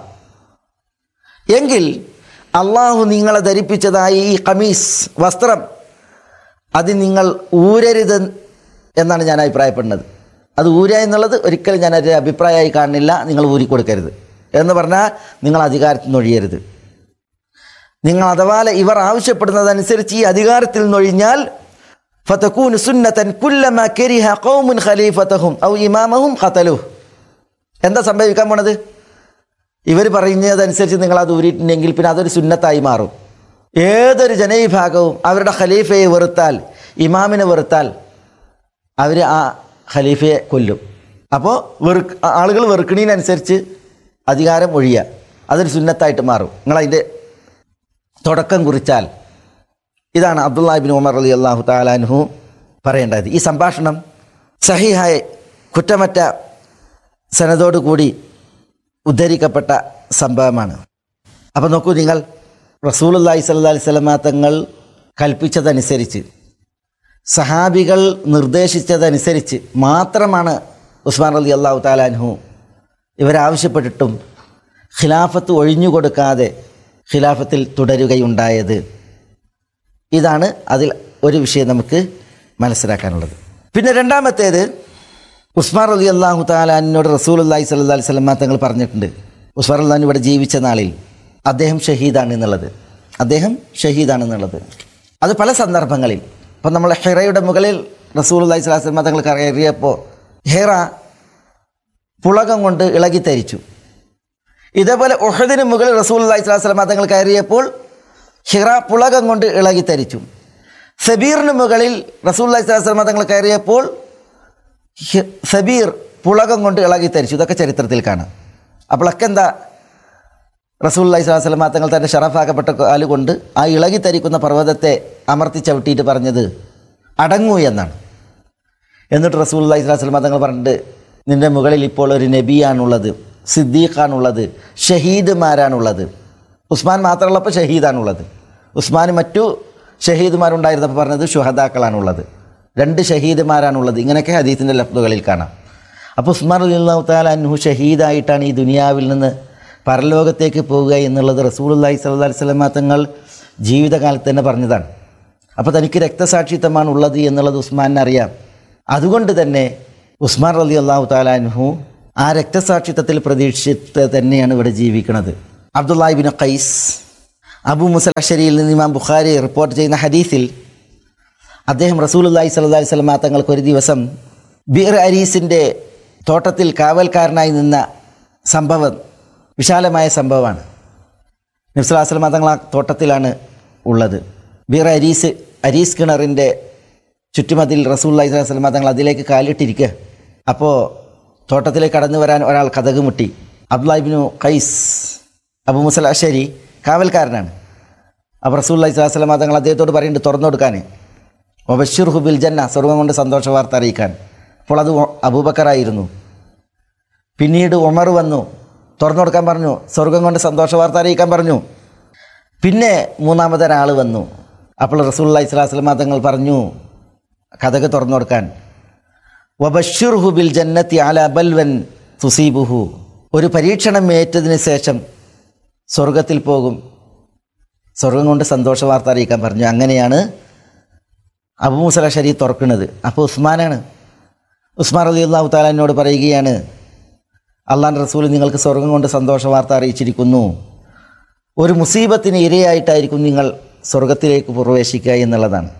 എങ്കിൽ അള്ളാഹു നിങ്ങളെ ധരിപ്പിച്ചതായി ഈ ഖമീസ് വസ്ത്രം അത് നിങ്ങൾ ഊരരുത് എന്നാണ് ഞാൻ അഭിപ്രായപ്പെടുന്നത് അത് ഊര എന്നുള്ളത് ഒരിക്കലും ഞാൻ ഒരു അഭിപ്രായമായി കാണുന്നില്ല നിങ്ങൾ ഊരിക്കൊടുക്കരുത് എന്ന് പറഞ്ഞാൽ നിങ്ങൾ അധികാരത്തിൽ നിന്ന് ഒഴിയരുത് നിങ്ങൾ അഥവാ ഇവർ ആവശ്യപ്പെടുന്നതനുസരിച്ച് ഈ അധികാരത്തിൽ നിന്നൊഴിഞ്ഞാൽ ഫതക്കൂൻ സുന്നത്തൻ കുല്ലമ കെരിഹ ഖൗമുൻ ഖലീഫത്തഹും ഔ ഇമാമഹും ഖതലുഹ് എന്താ സംഭവിക്കാൻ പോണത് ഇവർ പറയുന്നതനുസരിച്ച് നിങ്ങൾ അത് ഊരിയിട്ടുണ്ടെങ്കിൽ പിന്നെ അതൊരു സുന്നത്തായി മാറും ഏതൊരു ജനവിഭാഗവും അവരുടെ ഖലീഫയെ വെറുത്താൽ ഇമാമിനെ വെറുത്താൽ അവർ ആ ഖലീഫയെ കൊല്ലും അപ്പോൾ വെറു ആളുകൾ വെറുക്കണീനനുസരിച്ച് അധികാരം ഒഴിയുക അതൊരു സുന്നത്തായിട്ട് മാറും നിങ്ങളതിൻ്റെ തുടക്കം കുറിച്ചാൽ ഇതാണ് അബ്ദുല്ലാഹിബിൻ ഉമർ അലി അള്ളാഹു താലാൻഹു പറയേണ്ടത് ഈ സംഭാഷണം സഹിഹായ കുറ്റമറ്റ സനതോടുകൂടി ഉദ്ധരിക്കപ്പെട്ട സംഭവമാണ് അപ്പോൾ നോക്കൂ നിങ്ങൾ റസൂലുല്ലാഹി സല്ലാ അലൈഹി സ്വലമാ തങ്ങൾ കൽപ്പിച്ചതനുസരിച്ച് സഹാബികൾ നിർദ്ദേശിച്ചതനുസരിച്ച് മാത്രമാണ് ഉസ്മാൻ അലി അള്ളാഹു താലാൻഹു ഇവരാവശ്യപ്പെട്ടിട്ടും ഖിലാഫത്ത് ഒഴിഞ്ഞുകൊടുക്കാതെ ഖിലാഫത്തിൽ തുടരുകയുണ്ടായത് ഇതാണ് അതിൽ ഒരു വിഷയം നമുക്ക് മനസ്സിലാക്കാനുള്ളത് പിന്നെ രണ്ടാമത്തേത് ഉസ്മാൻ അലി അള്ളാഹു താലാനോട് റസൂൽ അള്ളാഹി സല്ലാ അലൈഹി സ്വലമ തങ്ങൾ പറഞ്ഞിട്ടുണ്ട് ഉസ്മാൻ അള്ളഹാൻ ഇവിടെ ജീവിച്ച നാളിൽ അദ്ദേഹം ഷഹീദാണ് എന്നുള്ളത് അദ്ദേഹം ഷഹീദാണെന്നുള്ളത് അത് പല സന്ദർഭങ്ങളിൽ ഇപ്പം നമ്മൾ ഹെറയുടെ മുകളിൽ റസൂൽ അള്ളാഹി സ്വലാഹു സ്വലമ തങ്ങൾ കയറിയപ്പോൾ ഹെറ പുളകം കൊണ്ട് ഇളകിത്തരിച്ചു ഇതേപോലെ ഒഹദിന് മുകളിൽ റസൂൽ അള്ളാഹി സ്വലാഹു സ്വലമ തങ്ങൾ കയറിയപ്പോൾ ഹിറ പുളകം കൊണ്ട് ഇളകിത്തരിച്ചു സബീറിന് മുകളിൽ റസൂൽ അള്ളാഹി സ്വലാഹു സ്വലമ തങ്ങൾ കയറിയപ്പോൾ ഹി- സബീർ പുളകം കൊണ്ട് ഇളകിത്തരിച്ചു ഇതൊക്കെ ചരിത്രത്തിൽ കാണാം അപ്പോഴൊക്കെ എന്താ റസൂൽ അള്ളഹി സ്വലാഹു സ്വലമ തങ്ങൾ തൻ്റെ ഷറഫാക്കപ്പെട്ട കാലുകൊണ്ട് ആ ഇളകിത്തരിക്കുന്ന പർവ്വതത്തെ അമർത്തി ചവിട്ടിയിട്ട് പറഞ്ഞത് അടങ്ങൂ എന്നാണ് എന്നിട്ട് റസൂൽ അള്ളഹി സ്വലാഹു സ്വലമ തങ്ങൾ പറഞ്ഞിട്ട് നിൻ്റെ മുകളിൽ ഇപ്പോൾ ഒരു നബിയാണുള്ളത് സിദ്ദീഖാണുള്ളത് ഷഹീദുമാരാണുള്ളത് ഉസ്മാൻ മാത്രമുള്ളപ്പോൾ ഷഹീദാണുള്ളത് ഉസ്മാൻ മറ്റു ഷഹീദുമാരുണ്ടായിരുന്നപ്പോൾ പറഞ്ഞത് ഷുഹദാക്കളാണുള്ളത് രണ്ട് ഷഹീദുമാരാണുള്ളത് ഇങ്ങനെയൊക്കെ ഹദീസിൻ്റെ ലഫ്ലുകളിൽ കാണാം അപ്പോൾ ഉസ്മാൻ അലിഹു താല അൻഹു ഷഹീദായിട്ടാണ് ഈ ദുനിയാവിൽ നിന്ന് പരലോകത്തേക്ക് പോവുക എന്നുള്ളത് റസൂലുല്ലാഹി സ്വല്ലല്ലാഹി അലൈഹി വസല്ലമ തങ്ങൾ ജീവിതകാലത്ത് തന്നെ പറഞ്ഞതാണ് അപ്പോൾ തനിക്ക് രക്തസാക്ഷിത്വമാണ് ഉള്ളത് എന്നുള്ളത് ഉസ്മാനെ അറിയാം അതുകൊണ്ട് തന്നെ ഉസ്മാൻ റലി അള്ളാഹു താലാൻഹു ആ രക്തസാക്ഷിത്വത്തിൽ പ്രതീക്ഷിച്ച് തന്നെയാണ് ഇവിടെ ജീവിക്കുന്നത് അബ്ദുല്ലാഹിബിൻ ഖൈസ് അബു മുസലഷരിയിൽ നിന്ന് ഇമാം ബുഖാരി റിപ്പോർട്ട് ചെയ്യുന്ന ഹദീസിൽ അദ്ദേഹം റസൂലുല്ലാഹി സ്വല്ലല്ലാഹി അലൈഹി വസല്ലം തങ്ങൾക്ക് ഒരു ദിവസം ബീർ അരീസിൻ്റെ തോട്ടത്തിൽ കാവൽക്കാരനായി നിന്ന സംഭവം വിശാലമായ സംഭവമാണ് നബ്സുലാസ്ലം തങ്ങൾ ആ തോട്ടത്തിലാണ് ഉള്ളത് ബീർ അരീസ് അരീസ് കിണറിൻ്റെ ചുറ്റുമതിൽ റസൂല്ലാഹി സ്വലം തങ്ങൾ അതിലേക്ക് കാലിട്ടിരിക്കുക അപ്പോൾ തോട്ടത്തിലേക്ക് കടന്നു വരാൻ ഒരാൾ കഥക് മുട്ടി അബ്ദുല്ലാഹിബിനു ഖൈസ് അബു മുസൽ അഷരി കാവൽക്കാരനാണ് അപ്പോൾ റസൂല്ലാഹി സ്വലാസ്ലം തങ്ങൾ അദ്ദേഹത്തോട് പറയുന്നുണ്ട് തുറന്നു കൊടുക്കാൻ ഒബഷീർ ഹുബിൽ ജന്ന സ്വർഗം കൊണ്ട് സന്തോഷ വാർത്ത അറിയിക്കാൻ അപ്പോൾ അത് ഒ- അബൂബക്കറായിരുന്നു പിന്നീട് ഉമർ വന്നു തുറന്നു കൊടുക്കാൻ പറഞ്ഞു സ്വർഗം കൊണ്ട് സന്തോഷ വാർത്ത അറിയിക്കാൻ പറഞ്ഞു പിന്നെ മൂന്നാമതൊരാൾ വന്നു അപ്പോൾ റസൂല്ലാ ഇസ്ലാസ്ലമ തങ്ങൾ പറഞ്ഞു കഥക് തുറന്നു കൊടുക്കാൻ വബഷുർഹു ബിൽ ജന്നത്തി അല ബൽവൻ തുസീബുഹു ഒരു പരീക്ഷണം ഏറ്റതിന് ശേഷം സ്വർഗത്തിൽ പോകും സ്വർഗം കൊണ്ട് സന്തോഷ വാർത്ത അറിയിക്കാൻ പറഞ്ഞു അങ്ങനെയാണ് അബു മുസല ഷരീ തുറക്കുന്നത് അപ്പോൾ ഉസ്മാനാണ് ഉസ്മാൻ അലി അള്ളാഹു താലാനോട് പറയുകയാണ് അള്ളാൻ റസൂൽ നിങ്ങൾക്ക് സ്വർഗം കൊണ്ട് സന്തോഷ വാർത്ത അറിയിച്ചിരിക്കുന്നു ഒരു മുസീബത്തിന് ഇരയായിട്ടായിരിക്കും നിങ്ങൾ സ്വർഗത്തിലേക്ക് പ്രവേശിക്കുക എന്നുള്ളതാണ്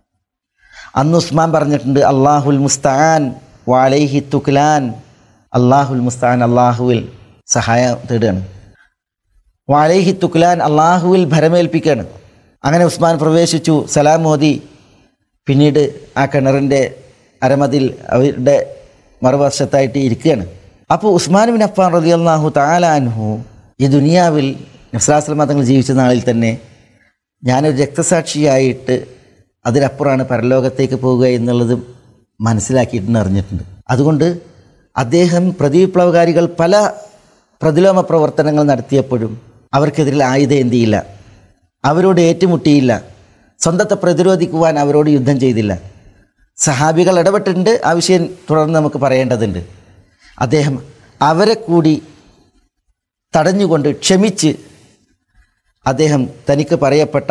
അന്ന് ഉസ്മാൻ പറഞ്ഞിട്ടുണ്ട് അള്ളാഹുൽ മുസ്താൻ വാലൈഹി തുക്ലാൻ അള്ളാഹുൽ മുസ്താൻ അള്ളാഹുവിൽ സഹായം തേടുകയാണ് വാലൈഹി തുക്ലാൻ അള്ളാഹുവിൽ ഭരമേൽപ്പിക്കുകയാണ് അങ്ങനെ ഉസ്മാൻ പ്രവേശിച്ചു സലാം മോദി പിന്നീട് ആ കിണറിൻ്റെ അരമതിൽ അവരുടെ മറുവശത്തായിട്ട് ഇരിക്കുകയാണ് അപ്പോൾ ഉസ്മാൻ ബിൻ അഫ്ഫാൻ റതി അള്ളാഹു താലാൻഹു ഈ ദുനിയാവിൽ നസ്ലാസ്ലമ തങ്ങൾ ജീവിച്ച നാളിൽ തന്നെ ഞാനൊരു രക്തസാക്ഷിയായിട്ട് അതിലപ്പുറമാണ് പരലോകത്തേക്ക് പോവുക എന്നുള്ളത് മനസ്സിലാക്കിയിട്ടുണ്ട് അറിഞ്ഞിട്ടുണ്ട് അതുകൊണ്ട് അദ്ദേഹം പ്രതിവിപ്ലവകാരികൾ പല പ്രതിലോമ പ്രവർത്തനങ്ങൾ നടത്തിയപ്പോഴും അവർക്കെതിരിൽ ആയുധം എന്തിയില്ല അവരോട് ഏറ്റുമുട്ടിയില്ല സ്വന്തത്തെ പ്രതിരോധിക്കുവാൻ അവരോട് യുദ്ധം ചെയ്തില്ല സഹാബികൾ ഇടപെട്ടിട്ടുണ്ട് ആ വിഷയം തുടർന്ന് നമുക്ക് പറയേണ്ടതുണ്ട് അദ്ദേഹം അവരെ കൂടി തടഞ്ഞുകൊണ്ട് ക്ഷമിച്ച് അദ്ദേഹം തനിക്ക് പറയപ്പെട്ട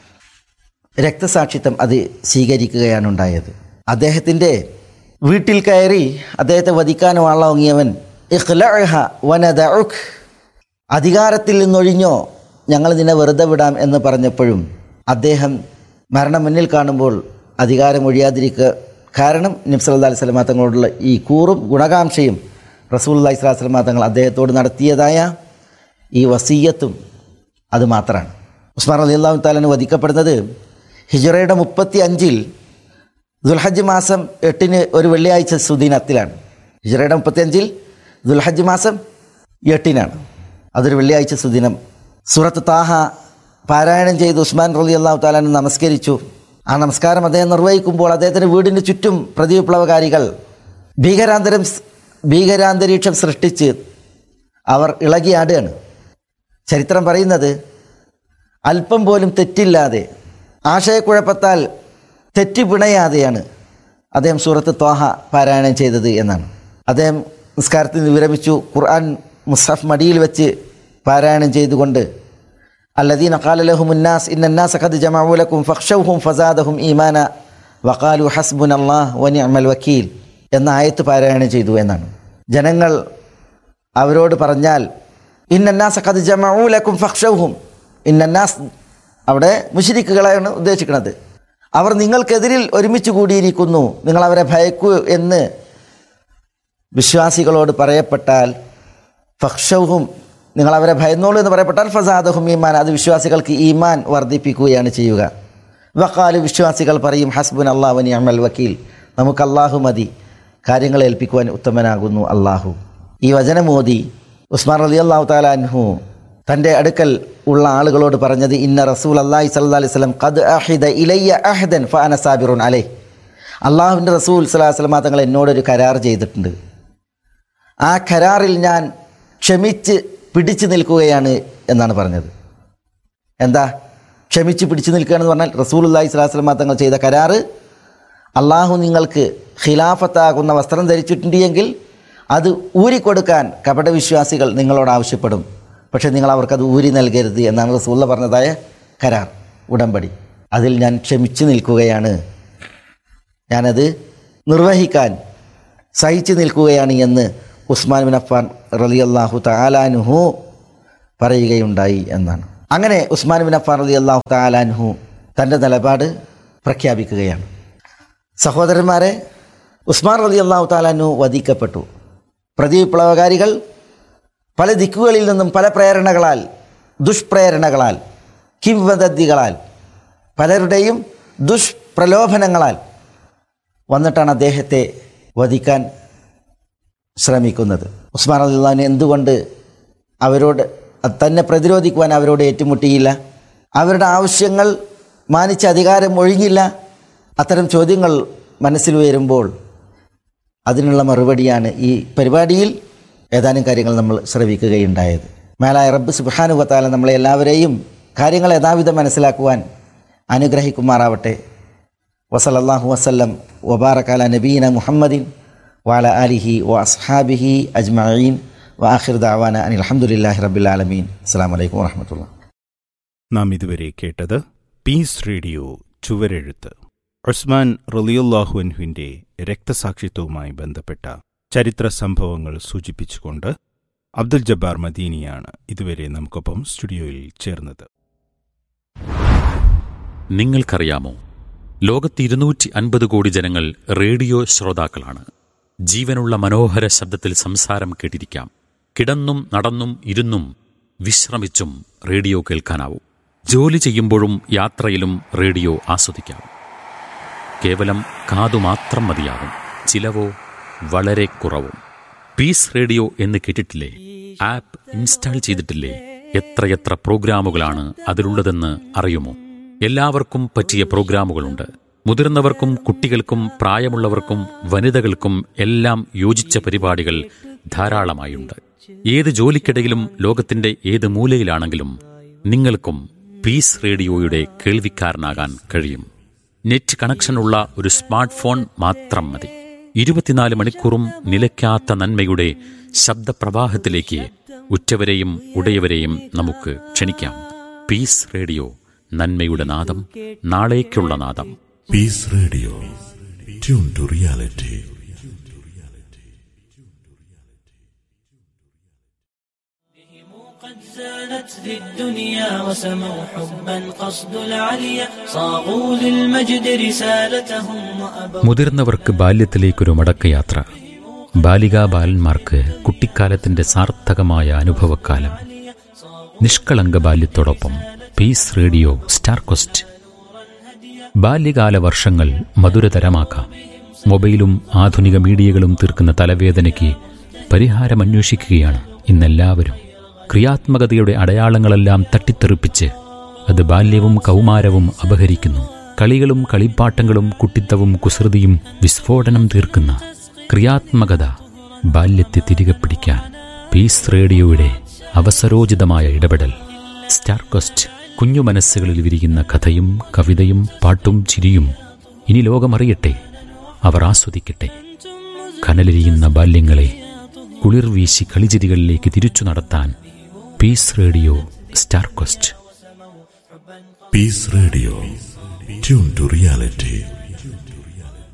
രക്തസാക്ഷിത്വം അത് സ്വീകരിക്കുകയാണ് ഉണ്ടായത് അദ്ദേഹത്തിൻ്റെ വീട്ടിൽ കയറി അദ്ദേഹത്തെ വധിക്കാൻ വാളോങ്ങിയവൻ ഇഖ്ലഅഹ വനദഉക് അധികാരത്തിൽ നിന്നൊഴിഞ്ഞോ ഞങ്ങൾ നിന്നെ വെറുതെ വിടാം എന്ന് പറഞ്ഞപ്പോഴും അദ്ദേഹം മരണം മുന്നിൽ കാണുമ്പോൾ അധികാരം ഒഴിയാതിരിക്കുക കാരണം നബ്സല്ലാ അലൈഹി സ്വലമാ തങ്ങളോടുള്ള ഈ കൂറും ഗുണകാംക്ഷയും റസൂൽ അലൈഹി സ്വലാസ്ലമാ തങ്ങൾ അദ്ദേഹത്തോട് നടത്തിയതായ ഈ വസീയത്തും അത് മാത്രമാണ് ഉസ്മാൻ അലി അള്ളാഹു താലാണ് വധിക്കപ്പെടുന്നത് ഹിജറയുടെ മുപ്പത്തി അഞ്ചിൽ ദുൽഹജ്ജ് മാസം എട്ടിന് ഒരു വെള്ളിയാഴ്ച സുദീനത്തിലാണ് ഹിജറയുടെ മുപ്പത്തി അഞ്ചിൽ ദുൽഹജ്ജ് മാസം എട്ടിനാണ് അതൊരു വെള്ളിയാഴ്ച സുദിനം സൂറത്ത് താഹ പാരായണം ചെയ്ത് ഉസ്മാൻ റലി അള്ളാഹു താലാൻ നമസ്കരിച്ചു ആ നമസ്കാരം അദ്ദേഹം നിർവഹിക്കുമ്പോൾ അദ്ദേഹത്തിൻ്റെ വീടിന് ചുറ്റും പ്രതിവിപ്ലവകാരികൾ ഭീകരാന്തരം ഭീകരാന്തരീക്ഷം സൃഷ്ടിച്ച് അവർ ഇളകിയാടുകയാണ് ചരിത്രം പറയുന്നത് അല്പം പോലും തെറ്റില്ലാതെ ആശയക്കുഴപ്പത്താൽ തെറ്റിപ്പിണയാതെയാണ് അദ്ദേഹം സൂറത്ത് ത്വാഹ പാരായണം ചെയ്തത് എന്നാണ് അദ്ദേഹം നിസ്കാരത്തിൽ നിന്ന് വിരമിച്ചു ഖുർആൻ മുസ്ഹഫ് മടിയിൽ വെച്ച് പാരായണം ചെയ്തുകൊണ്ട് അല്ലദീന ഖാലലഹും ഉന്നാസ് ഇന്നന്നാസ് ഖദ് ജമഉ ലക്കും ഫഖ്ഷൗഹും ഫസാദഹും ഈമാന വഖാലു ഹസ്ബുനല്ലാഹ് വനിഅമൽ വക്കീൽ എന്ന ആയത്ത് പാരായണം ചെയ്തു എന്നാണ് ജനങ്ങൾ അവരോട് പറഞ്ഞാൽ ഇന്നന്നാസ് ഖദ് ജമഉ ലക്കും ഫഖ്ഷൗഹും ഇന്നന്നാസ് അവിടെ മുഷിരിക്കുകളെയാണ് ഉദ്ദേശിക്കുന്നത് അവർ നിങ്ങൾക്കെതിരിൽ ഒരുമിച്ച് കൂടിയിരിക്കുന്നു നിങ്ങൾ അവരെ ഭയക്കൂ എന്ന് വിശ്വാസികളോട് പറയപ്പെട്ടാൽ ഫക്ഷവും നിങ്ങൾ അവരെ ഭയന്നോളൂ എന്ന് പറയപ്പെട്ടാൽ ഫസാദഹും ഈമാൻ അത് വിശ്വാസികൾക്ക് ഈമാൻ വർദ്ധിപ്പിക്കുകയാണ് ചെയ്യുക വക്കാല് വിശ്വാസികൾ പറയും ഹസ്ബുൻ അള്ളാഹുനി അമൽ വക്കീൽ നമുക്ക് അള്ളാഹു മതി കാര്യങ്ങൾ ഏൽപ്പിക്കുവാൻ ഉത്തമനാകുന്നു അള്ളാഹു ഈ വചനമോദി ഉസ്മാൻ അലി അള്ളാഹു താലാൻഹു തൻ്റെ അടുക്കൽ ഉള്ള ആളുകളോട് പറഞ്ഞത് ഇന്ന റസൂൽ അള്ളാഹി സല്ലാ അലൈഹി സ്വലം ഖദ് അഹിദ ഇലയ്യ അഹദൻ ഫാന സാബിറുൻ അലേ അള്ളാഹുവിൻ്റെ റസൂൽ സ്വലാഹു വസ്ലമ തങ്ങൾ എന്നോടൊരു കരാർ ചെയ്തിട്ടുണ്ട് ആ കരാറിൽ ഞാൻ ക്ഷമിച്ച് പിടിച്ചു നിൽക്കുകയാണ് എന്നാണ് പറഞ്ഞത് എന്താ ക്ഷമിച്ച് പിടിച്ചു നിൽക്കുകയാണെന്ന് പറഞ്ഞാൽ റസൂൽ അള്ളാഹി സ്വലാസ്ലമ തങ്ങൾ ചെയ്ത കരാറ് അള്ളാഹു നിങ്ങൾക്ക് ഖിലാഫത്താകുന്ന വസ്ത്രം ധരിച്ചിട്ടുണ്ട് എങ്കിൽ അത് ഊരിക്കൊടുക്കാൻ കപടവിശ്വാസികൾ നിങ്ങളോട് ആവശ്യപ്പെടും പക്ഷേ നിങ്ങൾ അവർക്കത് ഊരി നൽകരുത് എന്നാണ് റസൂള്ള പറഞ്ഞതായ കരാർ ഉടമ്പടി അതിൽ ഞാൻ ക്ഷമിച്ചു നിൽക്കുകയാണ് ഞാനത് നിർവഹിക്കാൻ സഹിച്ചു നിൽക്കുകയാണ് എന്ന് ഉസ്മാൻ ബിൻ അഫ്ഫാൻ റലിയല്ലാഹു താലാനുഹു പറയുകയുണ്ടായി എന്നാണ് അങ്ങനെ ഉസ്മാൻ ബിൻ അഫാൻ റതി അള്ളാഹു താലാൻഹു തൻ്റെ നിലപാട് പ്രഖ്യാപിക്കുകയാണ് സഹോദരന്മാരെ ഉസ്മാൻ റതി അള്ളാഹു താലാൻഹു വധിക്കപ്പെട്ടു പ്രതിവിപ്ലവകാരികൾ പല ദിക്കുകളിൽ നിന്നും പല പ്രേരണകളാൽ ദുഷ്പ്രേരണകളാൽ കിംവദന്തികളാൽ പലരുടെയും ദുഷ്പ്രലോഭനങ്ങളാൽ വന്നിട്ടാണ് അദ്ദേഹത്തെ വധിക്കാൻ ശ്രമിക്കുന്നത് ഉസ്മാൻ അള്ളാഹിന് എന്തുകൊണ്ട് അവരോട് തന്നെ പ്രതിരോധിക്കുവാൻ അവരോട് ഏറ്റുമുട്ടിയില്ല അവരുടെ ആവശ്യങ്ങൾ മാനിച്ച അധികാരം ഒഴിഞ്ഞില്ല അത്തരം ചോദ്യങ്ങൾ മനസ്സിൽ വരുമ്പോൾ അതിനുള്ള മറുപടിയാണ് ഈ പരിപാടിയിൽ ഏതാനും കാര്യങ്ങൾ നമ്മൾ ശ്രവിക്കുകയുണ്ടായത് മേലായ റബ്ബ് സുബാനുവത്താല നമ്മളെ എല്ലാവരെയും കാര്യങ്ങൾ യഥാവിധം മനസ്സിലാക്കുവാൻ അനുഗ്രഹിക്കുമാറാവട്ടെ വസലല്ലാഹു വസ്ലം വബാറക്കാല നബീന മുഹമ്മദിൻ വാല അലിഹി വ അസ്ഹാബിഹി അജ്മീൻ വാഹിർ ദാവാന അനിൽ അഹമ്മദില്ലാഹി റബ്ബിലാലമീൻ അസ്സാം വലൈക്കും വാഹമത്തുള്ള നാം ഇതുവരെ കേട്ടത് പീസ് റേഡിയോ ചുവരെഴുത്ത് ഉസ്മാൻ റലിയുല്ലാഹുൻഹുവിന്റെ രക്തസാക്ഷിത്വവുമായി ബന്ധപ്പെട്ട ചരിത്ര സംഭവങ്ങൾ സൂചിപ്പിച്ചുകൊണ്ട് അബ്ദുൽ ജബ്ബാർ മദീനിയാണ് ഇതുവരെ നമുക്കൊപ്പം സ്റ്റുഡിയോയിൽ ചേർന്നത് നിങ്ങൾക്കറിയാമോ ലോകത്ത് ഇരുന്നൂറ്റി അൻപത് കോടി ജനങ്ങൾ റേഡിയോ ശ്രോതാക്കളാണ് ജീവനുള്ള മനോഹര ശബ്ദത്തിൽ സംസാരം കേട്ടിരിക്കാം കിടന്നും നടന്നും ഇരുന്നും വിശ്രമിച്ചും റേഡിയോ കേൾക്കാനാവും ജോലി ചെയ്യുമ്പോഴും യാത്രയിലും റേഡിയോ ആസ്വദിക്കാം കേവലം കാതുമാത്രം മതിയാകും ചിലവോ വളരെ കുറവും പീസ് റേഡിയോ എന്ന് കേട്ടിട്ടില്ലേ ആപ്പ് ഇൻസ്റ്റാൾ ചെയ്തിട്ടില്ലേ എത്രയെത്ര പ്രോഗ്രാമുകളാണ് അതിലുള്ളതെന്ന് അറിയുമോ എല്ലാവർക്കും പറ്റിയ പ്രോഗ്രാമുകളുണ്ട് മുതിർന്നവർക്കും കുട്ടികൾക്കും പ്രായമുള്ളവർക്കും വനിതകൾക്കും എല്ലാം യോജിച്ച പരിപാടികൾ ധാരാളമായുണ്ട് ഏത് ജോലിക്കിടയിലും ലോകത്തിന്റെ ഏത് മൂലയിലാണെങ്കിലും നിങ്ങൾക്കും പീസ് റേഡിയോയുടെ കേൾവിക്കാരനാകാൻ കഴിയും നെറ്റ് കണക്ഷനുള്ള ഒരു സ്മാർട്ട് ഫോൺ മാത്രം മതി ഇരുപത്തിനാല് മണിക്കൂറും നിലയ്ക്കാത്ത നന്മയുടെ ശബ്ദപ്രവാഹത്തിലേക്ക് ഉറ്റവരെയും ഉടയവരെയും നമുക്ക് ക്ഷണിക്കാം പീസ് റേഡിയോ നന്മയുടെ നാദം നാളേക്കുള്ള നാദം Peace Radio. Tune to reality. قد زانت ذي الدنيا وسموا حبا قصد العليا صاغوا للمجد رسالتهم وأبوا മുതിർന്നവർക്ക് ബാല്യത്തിലേക്കൊരു മടക്കയാത്ര ബാലികാ ബാലന്മാർക്ക് കുട്ടിക്കാലത്തിന്റെ സാർത്ഥകമായ അനുഭവക്കാലം നിഷ്കളങ്ക ബാല്യത്തോടൊപ്പം പീസ് റേഡിയോ സ്റ്റാർ കൊസ്റ്റ് ബാല്യകാല വർഷങ്ങൾ മധുരതരമാക്കാം മൊബൈലും ആധുനിക മീഡിയകളും തീർക്കുന്ന തലവേദനയ്ക്ക് പരിഹാരമന്വേഷിക്കുകയാണ് ഇന്നെല്ലാവരും ക്രിയാത്മകതയുടെ അടയാളങ്ങളെല്ലാം തട്ടിത്തെറിപ്പിച്ച് അത് ബാല്യവും കൗമാരവും അപഹരിക്കുന്നു കളികളും കളിപ്പാട്ടങ്ങളും കുട്ടിത്തവും കുസൃതിയും വിസ്ഫോടനം തീർക്കുന്ന ക്രിയാത്മകത ബാല്യത്തെ തിരികെ പിടിക്കാൻ പീസ് റേഡിയോയുടെ അവസരോചിതമായ ഇടപെടൽ സ്റ്റാർ കൊസ്റ്റ് കുഞ്ഞു മനസ്സുകളിൽ വിരിയുന്ന കഥയും കവിതയും പാട്ടും ചിരിയും ഇനി ലോകമറിയട്ടെ അവർ ആസ്വദിക്കട്ടെ കനലെരിയുന്ന ബാല്യങ്ങളെ കുളിർ വീശി കളിചിരികളിലേക്ക് തിരിച്ചു നടത്താൻ Peace Radio star quest Peace Radio. Tune to reality.